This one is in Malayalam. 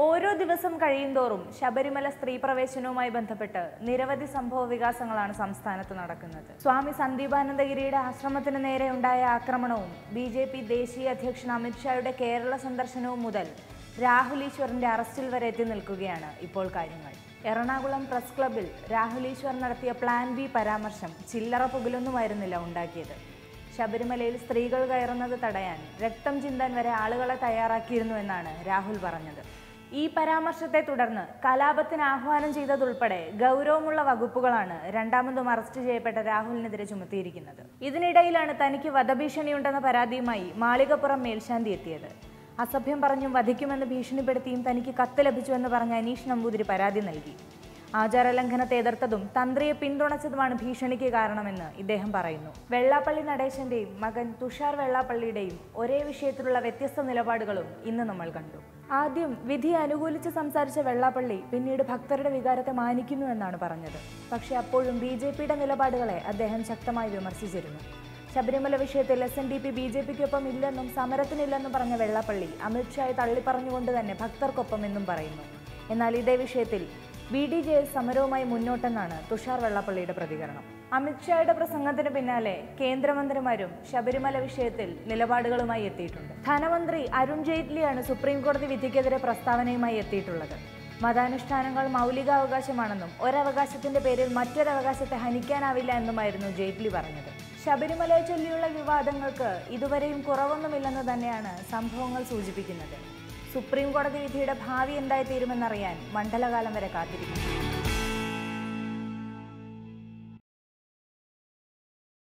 ഓരോ ദിവസം കഴിയുന്തോറും ശബരിമല സ്ത്രീ പ്രവേശനവുമായി ബന്ധപ്പെട്ട് നിരവധി സംഭവ വികാസങ്ങളാണ് സംസ്ഥാനത്ത് നടക്കുന്നത് സ്വാമി സന്ദീപാനന്ദഗിരിയുടെ ആശ്രമത്തിന് നേരെ ഉണ്ടായ ആക്രമണവും ബി ജെ പി ദേശീയ അധ്യക്ഷൻ അമിത്ഷായുടെ കേരള സന്ദർശനവും മുതൽ രാഹുൽ ഈശ്വറിന്റെ അറസ്റ്റിൽ വരെ എത്തി നിൽക്കുകയാണ് ഇപ്പോൾ കാര്യങ്ങൾ എറണാകുളം പ്രസ് ക്ലബിൽ രാഹുൽ ഈശ്വർ നടത്തിയ പ്ലാൻ ബി പരാമർശം ചില്ലറ പുകലൊന്നുമായിരുന്നില്ല ഉണ്ടാക്കിയത് ശബരിമലയിൽ സ്ത്രീകൾ കയറുന്നത് തടയാൻ രക്തം ചിന്താൻ വരെ ആളുകളെ തയ്യാറാക്കിയിരുന്നു എന്നാണ് രാഹുൽ പറഞ്ഞത് ഈ പരാമർശത്തെ തുടർന്ന് കലാപത്തിന് ആഹ്വാനം ചെയ്തതുൾപ്പെടെ ഗൗരവമുള്ള വകുപ്പുകളാണ് രണ്ടാമതും അറസ്റ്റ് ചെയ്യപ്പെട്ട രാഹുലിനെതിരെ ചുമത്തിയിരിക്കുന്നത് ഇതിനിടയിലാണ് തനിക്ക് വധഭീഷണിയുണ്ടെന്ന പരാതിയുമായി മാളികപ്പുറം മേൽശാന്തി എത്തിയത് അസഭ്യം പറഞ്ഞും വധിക്കുമെന്ന് ഭീഷണിപ്പെടുത്തിയും തനിക്ക് കത്ത് ലഭിച്ചുവെന്ന് പറഞ്ഞ അനീഷ് നമ്പൂതിരി പരാതി നൽകി ആചാരലംഘനത്തെ എതിർത്തതും തന്ത്രിയെ പിന്തുണച്ചതുമാണ് ഭീഷണിക്ക് കാരണമെന്ന് ഇദ്ദേഹം പറയുന്നു വെള്ളാപ്പള്ളി നടേശന്റെയും മകൻ തുഷാർ വെള്ളാപ്പള്ളിയുടെയും ഒരേ വിഷയത്തിലുള്ള വ്യത്യസ്ത നിലപാടുകളും ഇന്ന് നമ്മൾ കണ്ടു ആദ്യം വിധി അനുകൂലിച്ച് സംസാരിച്ച വെള്ളാപ്പള്ളി പിന്നീട് ഭക്തരുടെ വികാരത്തെ മാനിക്കുന്നു എന്നാണ് പറഞ്ഞത് പക്ഷേ അപ്പോഴും ബി ജെ പിയുടെ നിലപാടുകളെ അദ്ദേഹം ശക്തമായി വിമർശിച്ചിരുന്നു ശബരിമല വിഷയത്തിൽ S N D P B J പിക്കൊപ്പം ഇല്ലെന്നും സമരത്തിനില്ലെന്നും പറഞ്ഞ വെള്ളാപ്പള്ളി അമിത്ഷായെ തള്ളിപ്പറഞ്ഞുകൊണ്ട് തന്നെ ഭക്തർക്കൊപ്പം എന്നും പറയുന്നു എന്നാൽ ഇതേ വിഷയത്തിൽ ബി ഡി ജെ എസ് സമരവുമായി മുന്നോട്ടെന്നാണ് തുഷാർ വെള്ളാപ്പള്ളിയുടെ പ്രതികരണം അമിത്ഷായുടെ പ്രസംഗത്തിന് പിന്നാലെ കേന്ദ്രമന്ത്രിമാരും ശബരിമല വിഷയത്തിൽ നിലപാടുകളുമായി എത്തിയിട്ടുണ്ട് ധനമന്ത്രി അരുൺ ജെയ്റ്റ്ലിയാണ് സുപ്രീം കോടതി വിധിക്കെതിരെ പ്രസ്താവനയുമായി എത്തിയിട്ടുള്ളത് മതാനുഷ്ഠാനങ്ങൾ മൗലികാവകാശമാണെന്നും ഒരവകാശത്തിന്റെ പേരിൽ മറ്റൊരവകാശത്തെ ഹനിക്കാനാവില്ല എന്നുമായിരുന്നു ജെയ്റ്റ്ലി പറഞ്ഞത് ശബരിമലയെ ചൊല്ലിയുള്ള വിവാദങ്ങൾക്ക് ഇതുവരെയും കുറവൊന്നുമില്ലെന്ന് തന്നെയാണ് സംഭവങ്ങൾ സൂചിപ്പിക്കുന്നത് സുപ്രീം കോടതി വിധിയുടെ ഭാവി എന്തായി തീരുമെന്നറിയാൻ മണ്ഡലകാലം വരെ കാത്തിരിക്കും